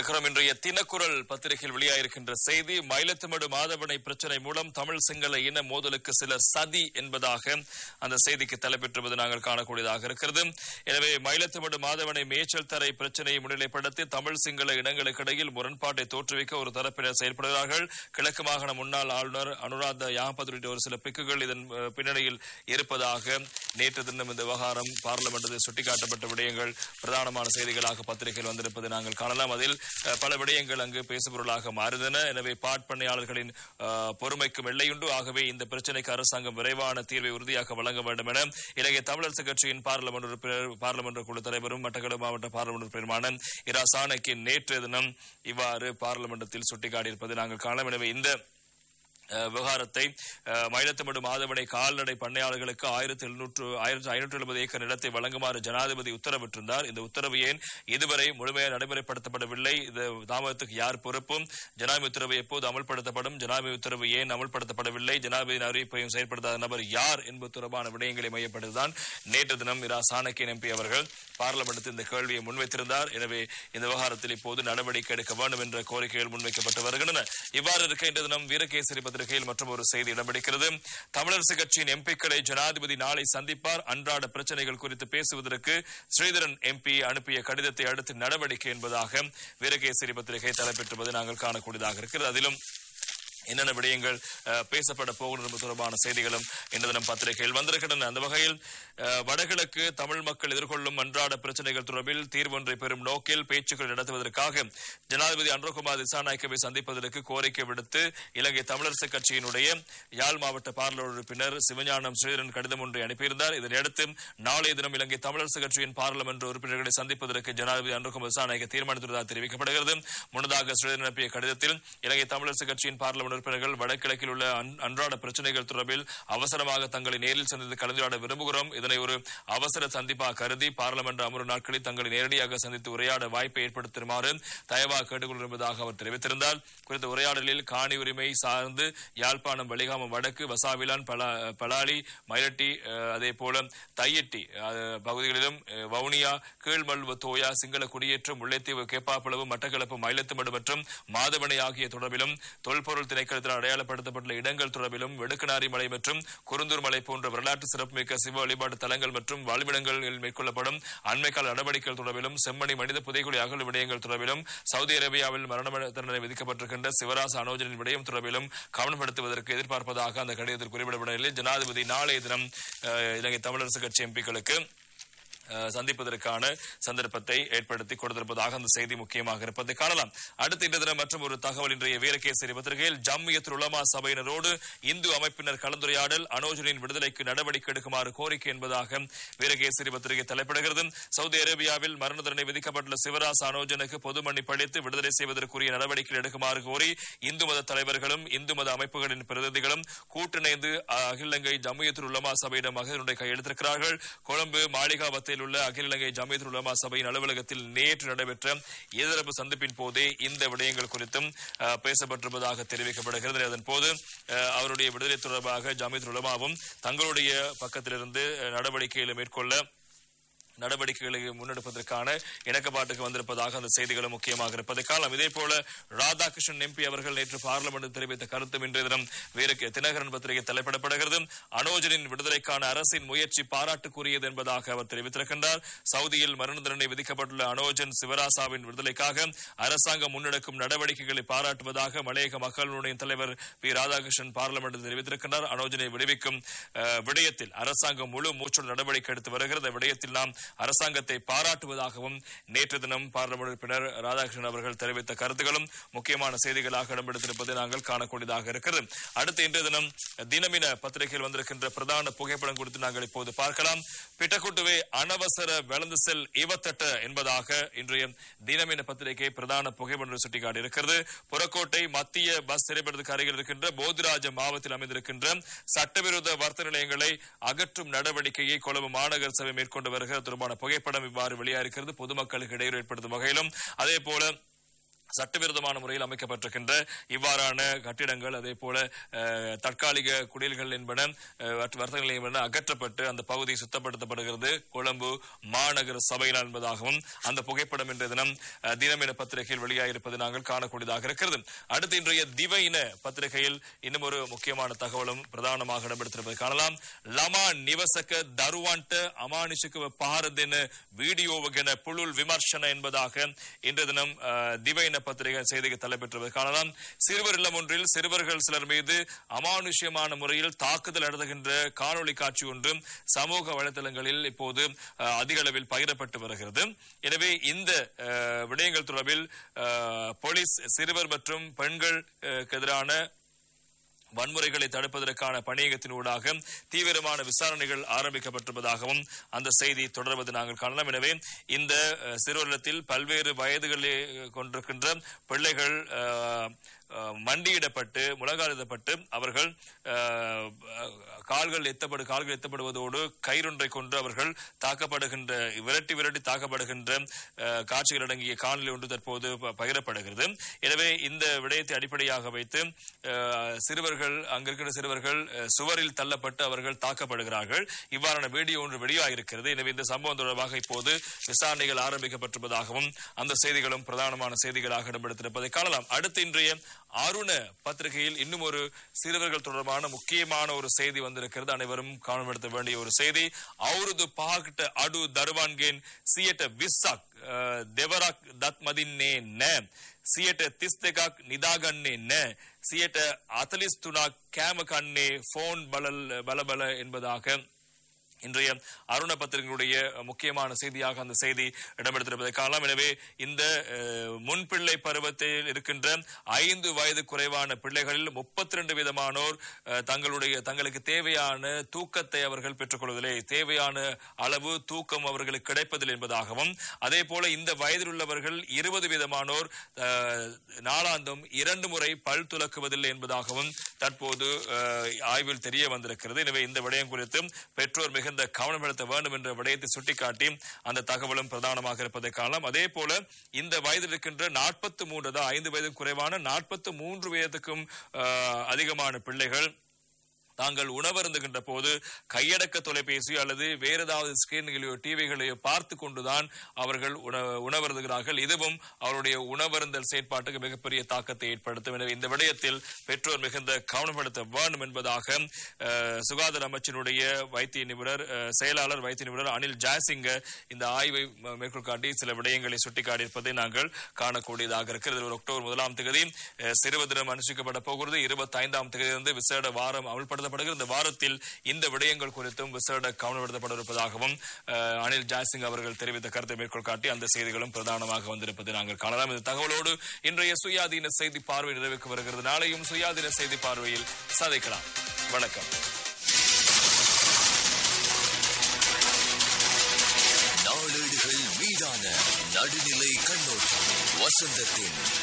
இணைந்திருக்கிறோம் இன்றைய தினக்குரல் பத்திரிகையில் வெளியாயிருக்கின்ற செய்தி மயிலத்துமடு மாதவனை பிரச்சனை மூலம் தமிழ் சிங்கள இன மோதலுக்கு சில சதி என்பதாக அந்த செய்திக்கு தலைப்பெற்றுவது நாங்கள் காணக்கூடியதாக இருக்கிறது எனவே மயிலத்துமடு மாதவனை மேய்ச்சல் தரை பிரச்சனையை முன்னிலைப்படுத்தி தமிழ் சிங்கள இனங்களுக்கிடையில் முரண்பாட்டை தோற்றுவிக்க ஒரு தரப்பினர் செயல்படுகிறார்கள் கிழக்கு மாகாண முன்னாள் ஆளுநர் அனுராதா யாகபத் உள்ளிட்ட ஒரு சில பிக்குகள் இதன் அஹ், பின்னணியில் இருப்பதாக நேற்று தினம் இந்த விவகாரம் பார்லிமெண்டத்தில் சுட்டிக்காட்டப்பட்ட விடயங்கள் பிரதானமான செய்திகளாக பத்திரிகையில் வந்திருப்பதை நாங்கள் காணலாம் அதில் அஹ், பல விடயங்கள் அங்கு பேசுபொருளாக மாறுதன எனவே பாட்பண்ணையாளர்களின் அஹ், பொறுமைக்கும் எல்லையுண்டு ஆகவே இந்த பிரச்சினைக்கு அரசாங்கம் விரைவான தீர்வை உறுதியாக வழங்க வேண்டும் என இலங்கை தமிழரசு கட்சியின் பார்லமெண்ட் உறுப்பினர் பார்லமெண்ட் குழு தலைவரும் மட்டக்களப்பு மாவட்ட பார்லமெண்ட் உறுப்பினருமான இரா சாணக்கின் நேற்றைய தினம் இவ்வாறு பார்லமெண்டத்தில் சுட்டிக்காட்டியிருப்பதை நாங்கள் காணலாம் எனவே இந்த அஹ், விவகாரத்தை அஹ், மயிலத்தமிடு மாதவனை கால்நடை பண்ணையாளர்களுக்கு ஆயிரத்தி எழுநூற்று ஆயிரத்தி ஐநூற்று எழுபது ஏக்கர் நிலத்தை வழங்குமாறு ஜனாதிபதி உத்தரவிட்டிருந்தார் இந்த உத்தரவு ஏன் இதுவரை முழுமையாக நடைமுறைப்படுத்தப்படவில்லை இந்த தாமதத்துக்கு யார் பொறுப்பும் ஜனாதிபதி உத்தரவு எப்போது அமல்படுத்தப்படும் ஜனாதிபதி உத்தரவு ஏன் அமல்படுத்தப்படவில்லை ஜனாதிபதி அறிவிப்பையும் செயல்படுத்தாத நபர் யார் என்பது தொடர்பான விடயங்களை மையப்படுத்திதான் நேற்று தினம் இரா சாணக்கியன் எம்பி அவர்கள் பார்லமெண்டத்தில் இந்த கேள்வியை முன்வைத்திருந்தார் எனவே இந்த விவகாரத்தில் இப்போது நடவடிக்கை எடுக்க வேண்டும் என்ற கோரிக்கைகள் முன்வைக்கப்பட்டு வருகின்றன இவ்வாறு இருக்க இன்று தினம் வீரகேசரி பத்திரிகையில் மற்றும் ஒரு செய்தி இடம்பிடிக்கிறது தமிழரசு கட்சியின் எம்பிக்களை ஜனாதிபதி நாளை சந்திப்பார் அன்றாட பிரச்சனைகள் குறித்து பேசுவதற்கு ஸ்ரீதரன் எம்பி அனுப்பிய கடிதத்தை அடுத்து நடவடிக்கை என்பதாக வீரகேசரி பத்திரிகை தலைப்பெற்றுவது நாங்கள் காணக்கூடியதாக இருக்கிறது அதிலும் என்னென்ன விடயங்கள் அஹ், பேசப்பட போகிறது என்பது தொடர்பான செய்திகளும் இன்று தினம் பத்திரிகையில் வந்திருக்கின்றன அந்த வகையில் அஹ், வடகிழக்கு தமிழ் மக்கள் எதிர்கொள்ளும் அன்றாட பிரச்சனைகள் தொடர்பில் தீர்வொன்றை பெறும் நோக்கில் பேச்சுக்கள் நடத்துவதற்காக ஜனாதிபதி அன்ரோகுமார் திசாநாயக்கவை சந்திப்பதற்கு கோரிக்கை விடுத்து இலங்கை தமிழரசு கட்சியினுடைய யாழ் மாவட்ட பார்லர் உறுப்பினர் சிவஞானம் ஸ்ரீதரன் கடிதம் ஒன்றை அனுப்பியிருந்தார் இதனையடுத்து நாளைய தினம் இலங்கை தமிழரசு கட்சியின் பாராளுமன்ற உறுப்பினர்களை சந்திப்பதற்கு ஜனாதிபதி அன்ரோகுமார் திசாநாயக்க தீர்மானித்துள்ளதாக தெரிவிக்கப்படுகிறது முன்னதாக ஸ்ரீதரன் அனுப்பிய கடிதத்தில் இலங்கை தமிழரசு கட்சியின் பார்லமெண்ட் உறுப்பினர்கள் வடகிழக்கில் உள்ள அன்- அன்றாட பிரச்சனைகள் தொடர்பில் அவசரமாக தங்களை நேரில் சந்தித்து கலந்துரையாட விரும்புகிறோம் இதனை ஒரு அவசர சந்திப்பாக கருதி பாராளுமன்ற அமர்வு நாட்களில் தங்களை நேரடியாக சந்தித்து உரையாட வாய்ப்பை ஏற்படுத்துமாறு தயவாக கேட்டுக்கொண்டிருப்பதாக அவர் தெரிவித்திருந்தார் குறித்த உரையாடலில் காணி உரிமை சார்ந்து யாழ்ப்பாணம் வெளிகாமம் வடக்கு வசாவிலான் பலா பலாலி மயிலட்டி அஹ், அதே போல தையட்டி அஹ், பகுதிகளிலும் அஹ், வவுனியா கீழ்மல்வ தோயா சிங்கள குடியேற்றம் முல்லைத்தீவு கேப்பாப்புலவு மட்டக்களப்பு மயிலத்துமடு மற்றும் மாதவனை ஆகிய தொடர்பிலும் தொல்பொருள் திணைக்களத்தில் அடையாளப்படுத்தப்பட்டுள்ள இடங்கள் தொடர்பிலும் வெடுக்கனாரி மலை மற்றும் குருந்தூர் மலை போன்ற வரலாற்று சிறப்புமிக்க சிவ வழிபாட்டு தலங்கள் மற்றும் வாழ்விடங்களில் மேற்கொள்ளப்படும் அண்மைக்கால நடவடிக்கைகள் தொடர்பிலும் செம்மணி மனித புதைகுழி அகல் விடயங்கள் தொடர்பிலும் சவுதி அரேபியாவில் மரண தண்டனை விதிக்கப்பட்டிருக்கின்ற சிவராச அனோஜனின் விடயம் தொடர்பிலும் கவனப்படுத்துவதற்கு எதிர்பார்ப்பதாக அந்த கடிதத்தில் குறிப்பிடப்படவில்லை ஜனாதிபதி நாளைய தினம் அஹ், இலங்கை தமிழரசு கட்சி எம்பிக்களுக்கு அஹ், சந்திப்பதற்கான சந்தர்ப்பத்தை ஏற்படுத்தி கொடுத்திருப்பதாக அந்த செய்தி முக்கியமாக இருப்பதை காணலாம் அடுத்த இன்று தினம் மற்றும் ஒரு தகவல் இன்றைய வீரகேசரி பத்திரிகையில் ஜம்மியத் உலமா சபையினரோடு இந்து அமைப்பினர் கலந்துரையாடல் அனோஜனின் விடுதலைக்கு நடவடிக்கை எடுக்குமாறு கோரிக்கை என்பதாக வீரகேசரி பத்திரிகை தலைப்பிடுகிறது சவுதி அரேபியாவில் மரண தண்டனை விதிக்கப்பட்டுள்ள சிவராச அனோஜனுக்கு பொது மன்னிப்பளித்து விடுதலை செய்வதற்குரிய நடவடிக்கை எடுக்குமாறு கோரி இந்து மத தலைவர்களும் இந்து மத அமைப்புகளின் பிரதிநிதிகளும் கூட்டிணைந்து அஹ், அகில இலங்கை ஜம்மியத்துல் உலமா சபையிடம் மகனுடைய கையெழுத்திருக்கிறார்கள் கொழும்பு மாளிகாவத்தில் உள்ள அகில இலங்கை ஜம்மியத்துல் உலமா சபையின் அலுவலகத்தில் நேற்று நடைபெற்ற இருதரப்பு சந்திப்பின் போதே இந்த விடயங்கள் குறித்தும் அஹ், பேசப்பட்டிருப்பதாக தெரிவிக்கப்படுகிறது அதன் போது அஹ், அவருடைய விடுதலை தொடர்பாக ஜம்மியத்துல் உலமாவும் தங்களுடைய பக்கத்திலிருந்து அஹ், நடவடிக்கைகளை மேற்கொள்ள நடவடிக்கைகளை முன்னெடுப்பதற்கான இணக்கப்பாட்டுக்கு வந்திருப்பதாக அந்த செய்திகளும் முக்கியமாக இருப்பதை காலம் இதே போல ராதாகிருஷ்ணன் எம்பி அவர்கள் நேற்று பார்லிமெண்டில் தெரிவித்த கருத்தும் இன்றைய தினம் வேறு தினகரன் பத்திரிகை தலைப்பிடப்படுகிறது அனோஜனின் விடுதலைக்கான அரசின் முயற்சி பாராட்டுக்குரியது என்பதாக அவர் தெரிவித்திருக்கின்றார் சவுதியில் மரண தண்டனை விதிக்கப்பட்டுள்ள அனோஜன் சிவராசாவின் விடுதலைக்காக அரசாங்கம் முன்னெடுக்கும் நடவடிக்கைகளை பாராட்டுவதாக மலையக மக்கள் முன்னணியின் தலைவர் பி ராதாகிருஷ்ணன் பார்லிமெண்டில் தெரிவித்திருக்கின்றார் அனோஜனை விடுவிக்கும் அஹ், விடயத்தில் அரசாங்கம் முழு மூச்சோடு நடவடிக்கை எடுத்து வருகிறது இந்த விடயத்தில் நாம் அரசாங்கத்தை பாராட்டுவதாகவும் நேற்று தினம் பார்லிமெண்ட் உறுப்பினர் ராதாகிருஷ்ணன் அவர்கள் தெரிவித்த கருத்துக்களும் முக்கியமான செய்திகளாக இடம்பெடுத்திருப்பதை நாங்கள் காணக்கூடியதாக இருக்கிறது அடுத்து இன்றைய தினம் தினமின பத்திரிகையில் வந்திருக்கின்ற பிரதான புகைப்படம் குறித்து நாங்கள் இப்போது பார்க்கலாம் பிட்டக்குட்டுவே அனவசர வளர்ந்து செல் இவத்தட்ட என்பதாக இன்றைய தினமின பத்திரிகை பிரதான புகைப்படம் சுட்டிக்காட்டி இருக்கிறது புறக்கோட்டை மத்திய பஸ் திரைப்படத்துக்கு அருகில் இருக்கின்ற போதிராஜ மாவட்டத்தில் அமைந்திருக்கின்ற சட்டவிரோத வர்த்தக நிலையங்களை அகற்றும் நடவடிக்கையை கொழும்பு மாநகர சபை மேற்கொண்டு வருகிற தொடர்பான புகைப்படம் இவ்வாறு வெளியாகிறது பொதுமக்களுக்கு இடையூறு ஏற்படுத்தும் வகையிலும் அதே போல சட்டவிரோதமான முறையில் அமைக்கப்பட்டிருக்கின்ற இவ்வாறான கட்டிடங்கள் அதே போல அஹ், தற்காலிக குடில்கள் என்பன அஹ், வர்த்த- வர்த்தக நிலையம் என்பன அகற்றப்பட்டு அந்த பகுதி சுத்தப்படுத்தப்படுகிறது கொழும்பு மாநகர சபையினால் என்பதாகவும் அந்த புகைப்படம் இன்றைய தினம் அஹ், தினம் என பத்திரிகையில் வெளியாகிருப்பது நாங்கள் காணக்கூடியதாக இருக்கிறது அடுத்து இன்றைய திவ இன பத்திரிகையில் இன்னும் ஒரு முக்கியமான தகவலும் பிரதானமாக இடம்பெற்றிருப்பதை காணலாம் லமா நிவசக தருவான்ட அமானுஷுக்கு பாரதின வீடியோவுகென புழுல் விமர்சன என்பதாக இன்றைய தினம் அஹ், திவ இன பத்திரிகை செய்திக்கு தலைப்பெற்றுவது காணலாம் சிறுவர் இல்லம் ஒன்றில் சிறுவர்கள் சிலர் மீது அமானுஷ்யமான முறையில் தாக்குதல் நடத்துகின்ற காணொளி காட்சி ஒன்றும் சமூக வலைதளங்களில் இப்போது அஹ், அதிக அளவில் பகிரப்பட்டு வருகிறது எனவே இந்த அஹ், விடயங்கள் தொடர்பில் அஹ், போலீஸ் சிறுவர் மற்றும் பெண்களுக்கு எதிரான வன்முறைகளை தடுப்பதற்கான பணியகத்தினூடாக தீவிரமான விசாரணைகள் ஆரம்பிக்கப்பட்டிருப்பதாகவும் அந்த செய்தி தொடர்வது நாங்கள் காணலாம் எனவே இந்த அஹ், சிறுவரிடத்தில் பல்வேறு வயதுகளை கொண்டிருக்கின்ற பிள்ளைகள் அஹ், அஹ், மண்டியிடப்பட்டு முழங்காலிடப்பட்டு அவர்கள் அஹ், கால்கள் எத்தப்படு கால்கள் எத்தப்படுவதோடு கயிறொன்றை கொண்டு அவர்கள் தாக்கப்படுகின்ற விரட்டி விரட்டி தாக்கப்படுகின்ற அஹ், காட்சிகள் அடங்கிய காணொலி ஒன்று தற்போது ப- பகிரப்படுகிறது எனவே இந்த விடயத்தை அடிப்படையாக வைத்து அஹ், சிறுவர்கள் அங்கிருக்கிற சிறுவர்கள் அஹ், சுவரில் தள்ளப்பட்டு அவர்கள் தாக்கப்படுகிறார்கள் இவ்வாறான வீடியோ ஒன்று வெளியாகிருக்கிறது எனவே இந்த சம்பவம் தொடர்பாக இப்போது விசாரணைகள் ஆரம்பிக்கப்பட்டிருப்பதாகவும் அந்த செய்திகளும் பிரதானமான செய்திகளாக இடம்பெடுத்திருப்பதை காணலாம் அடுத்து இன்றைய அருண பத்திரிகையில் இன்னும் ஒரு சிறுவர்கள் தொடர்பான முக்கியமான ஒரு செய்தி வந்திருக்கிறது அனைவரும் கவனப்படுத்த வேண்டிய ஒரு செய்தி அவருது பாகிட்ட அடு தருவான்கேன் சியட்ட விசாக் அஹ், දෙවරක් දත් මදින්නේ නෑ සියට තිස් දෙකක් නිදාගන්නේ නෑ සියට අතලිස් තුනක් කෑම කන්නේ ෆෝන් බලල් බලබල என்பதாக இன்றைய அருண பத்திரிகையுடைய முக்கியமான செய்தியாக அந்த செய்தி இடம்பெடுத்திருப்பதை காணலாம் எனவே இந்த அஹ், முன்பிள்ளை பருவத்தில் இருக்கின்ற ஐந்து வயது குறைவான பிள்ளைகளில் முப்பத்தி ரெண்டு விதமானோர் அஹ், தங்களுடைய தங்களுக்கு தேவையான தூக்கத்தை அவர்கள் பெற்றுக்கொள்வதில்லை தேவையான அளவு தூக்கம் அவர்களுக்கு கிடைப்பதில்லை என்பதாகவும் அதே போல இந்த வயதில் உள்ளவர்கள் இருபது விதமானோர் அஹ், நாளாந்தம் இரண்டு முறை பல் துலக்குவதில்லை என்பதாகவும் தற்போது அஹ், ஆய்வில் தெரிய வந்திருக்கிறது எனவே இந்த விடயம் குறித்து பெற்றோர் மிகுந்த கவனம் செலுத்த வேண்டும் என்ற விடயத்தை சுட்டிக்காட்டி அந்த தகவலும் பிரதானமாக இருப்பதை காணலாம் அதே போல இந்த வயதில் இருக்கின்ற நாற்பத்தி மூன்று அதாவது ஐந்து வயது குறைவான நாற்பத்தி மூன்று வயதுக்கும் அஹ், அதிகமான பிள்ளைகள் தாங்கள் உணவருந்துகின்ற போது கையடக்க தொலைபேசியோ அல்லது வேறு ஏதாவது ஸ்கிரீன்களையோ டிவிகளையோ பார்த்து கொண்டுதான் அவர்கள் உண- உணவருந்துகிறார்கள் இதுவும் அவருடைய உணவருந்தல் செயற்பாட்டுக்கு மிகப்பெரிய தாக்கத்தை ஏற்படுத்தும் எனவே இந்த விடயத்தில் பெற்றோர் மிகுந்த கவனப்படுத்த வேண்டும் என்பதாக அஹ், சுகாதார அமைச்சினுடைய வைத்திய நிபுணர் அஹ், செயலாளர் வைத்திய நிபுணர் அனில் ஜாசிங்க இந்த ஆய்வை ம- மேற்கோள் காட்டி சில விடயங்களை சுட்டிக்காட்டியிருப்பதை நாங்கள் காணக்கூடியதாக இருக்கிறது ஒரு அக்டோபர் முதலாம் தேதி அஹ், சிறுவர் தினம் அனுஷ்டிக்கப்பட போகிறது இருபத்தி ஐந்தாம் தேதியிலிருந்து விசேட வாரம் அமல்படுத்தப்படுகிற இந்த வாரத்தில் இந்த விடயங்கள் குறித்தும் விசேட கவனப்படுத்தப்பட இருப்பதாகவும் அஹ், அனில் ஜாசிங் அவர்கள் தெரிவித்த கருத்தை மேற்கோள் காட்டி அந்த செய்திகளும் பிரதானமாக வந்திருப்பதை நாங்கள் காணலாம் இந்த தகவலோடு இன்றைய சுயாதீன செய்தி பார்வை நிறைவுக்கு வருகிறது நாளையும் சுயாதீன செய்தி பார்வையில் சந்திக்கலாம் வணக்கம் நாளேடுகள் மீதான நடுநிலை கண்ணோட்டம் வசந்தத்தின்